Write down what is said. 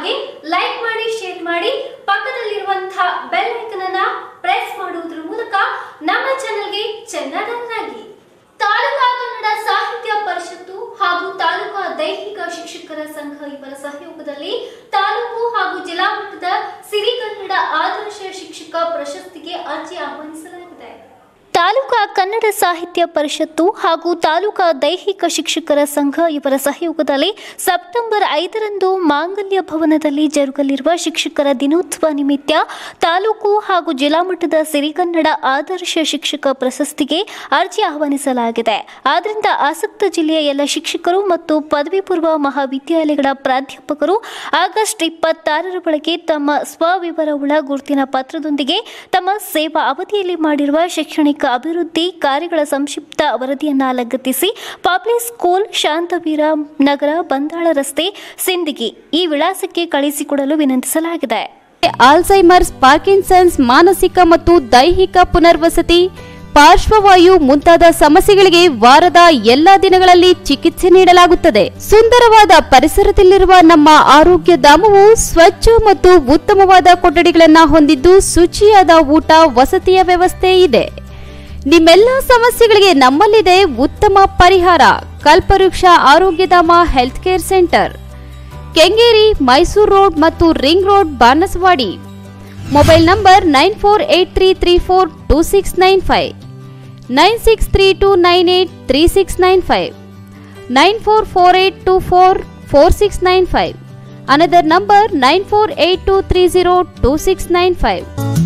ಹಾಗೆ ಲೈಕ್ ಮಾಡಿ ಶೇರ್ ಮಾಡಿ ಪಕ್ಕದಲ್ಲಿರುವಂತಹ ಬೆಲ್ ಐಕನ್ ಅನ್ನ ಪ್ರೆಸ್ ಮಾಡುವುದರ ಮೂಲಕ ನಮ್ಮ ಚಾನೆಲ್ಗೆ ಚೆನ್ನಾಗಿ ತಾಲೂಕಾ ಕನ್ನಡ ಸಾಹಿತ್ಯ ಪರಿಷತ್ತು ಹಾಗೂ ತಾಲೂಕಾ ದೈಹಿಕ ಶಿಕ್ಷಕರ ಸಂಘ ಇವರ ಸಹಯೋಗದಲ್ಲಿ ತಾಲೂಕು ಹಾಗೂ ಜಿಲ್ಲಾ ಮಟ್ಟದ ಸಿರಿಗನ್ನಡ ಆದರ್ಶ ಶಿಕ್ಷಕ ಪ್ರಶಸ್ತಿಗೆ ಅರ್ಜಿ ಆಹ್ವಾನಿಸಲಾಗಿದೆ ತಾಲೂಕಾ ಕನ್ನಡ ಸಾಹಿತ್ಯ ಪರಿಷತ್ತು ಹಾಗೂ ತಾಲೂಕಾ ದೈಹಿಕ ಶಿಕ್ಷಕರ ಸಂಘ ಇವರ ಸಹಯೋಗದಲ್ಲಿ ಸೆಪ್ಟೆಂಬರ್ ಐದರಂದು ಮಾಂಗಲ್ಯ ಭವನದಲ್ಲಿ ಜರುಗಲಿರುವ ಶಿಕ್ಷಕರ ದಿನೋತ್ಸವ ನಿಮಿತ್ತ ತಾಲೂಕು ಹಾಗೂ ಜಿಲ್ಲಾ ಮಟ್ಟದ ಸಿರಿಗನ್ನಡ ಆದರ್ಶ ಶಿಕ್ಷಕ ಪ್ರಶಸ್ತಿಗೆ ಅರ್ಜಿ ಆಹ್ವಾನಿಸಲಾಗಿದೆ ಆದ್ದರಿಂದ ಆಸಕ್ತ ಜಿಲ್ಲೆಯ ಎಲ್ಲ ಶಿಕ್ಷಕರು ಮತ್ತು ಪದವಿ ಪೂರ್ವ ಮಹಾವಿದ್ಯಾಲಯಗಳ ಪ್ರಾಧ್ಯಾಪಕರು ಆಗಸ್ಟ್ ಇಪ್ಪತ್ತಾರರ ಒಳಗೆ ತಮ್ಮ ಸ್ವವಿವರವುಳ್ಳ ಗುರುತಿನ ಪತ್ರದೊಂದಿಗೆ ತಮ್ಮ ಸೇವಾ ಅವಧಿಯಲ್ಲಿ ಮಾಡಿರುವ ಶೈಕ್ಷಣಿಕ ಅಭಿವೃದ್ಧಿ ಕಾರ್ಯಗಳ ಸಂಕ್ಷಿಪ್ತ ವರದಿಯನ್ನ ಲಗತ್ತಿಸಿ ಪಬ್ಲಿಕ್ ಸ್ಕೂಲ್ ಶಾಂತವೀರ ನಗರ ಬಂದಾಳ ರಸ್ತೆ ಸಿಂದಗಿ ಈ ವಿಳಾಸಕ್ಕೆ ಕಳಿಸಿಕೊಡಲು ವಿನಂತಿಸಲಾಗಿದೆ ಆಲ್ಝೈಮರ್ಸ್ ಪಾರ್ಕಿನ್ಸನ್ಸ್ ಮಾನಸಿಕ ಮತ್ತು ದೈಹಿಕ ಪುನರ್ವಸತಿ ಪಾರ್ಶ್ವವಾಯು ಮುಂತಾದ ಸಮಸ್ಯೆಗಳಿಗೆ ವಾರದ ಎಲ್ಲಾ ದಿನಗಳಲ್ಲಿ ಚಿಕಿತ್ಸೆ ನೀಡಲಾಗುತ್ತದೆ ಸುಂದರವಾದ ಪರಿಸರದಲ್ಲಿರುವ ನಮ್ಮ ಆರೋಗ್ಯ ಧಾಮವು ಸ್ವಚ್ಛ ಮತ್ತು ಉತ್ತಮವಾದ ಕೊಠಡಿಗಳನ್ನು ಹೊಂದಿದ್ದು ಶುಚಿಯಾದ ಊಟ ವಸತಿಯ ವ್ಯವಸ್ಥೆ ಇದೆ ನಿಮ್ಮೆಲ್ಲ ಸಮಸ್ಯೆಗಳಿಗೆ ನಮ್ಮಲ್ಲಿದೆ ಉತ್ತಮ ಪರಿಹಾರ Kalpavriksha Arogyadhama health care centre Kengeri Mysuru road ಮತ್ತು ring road Banaswadi mobile number nine four eight three three four two six nine five nine six three two nine eight three six nine five nine four four eight two four four six nine five another number nine four eight two three zero two six nine five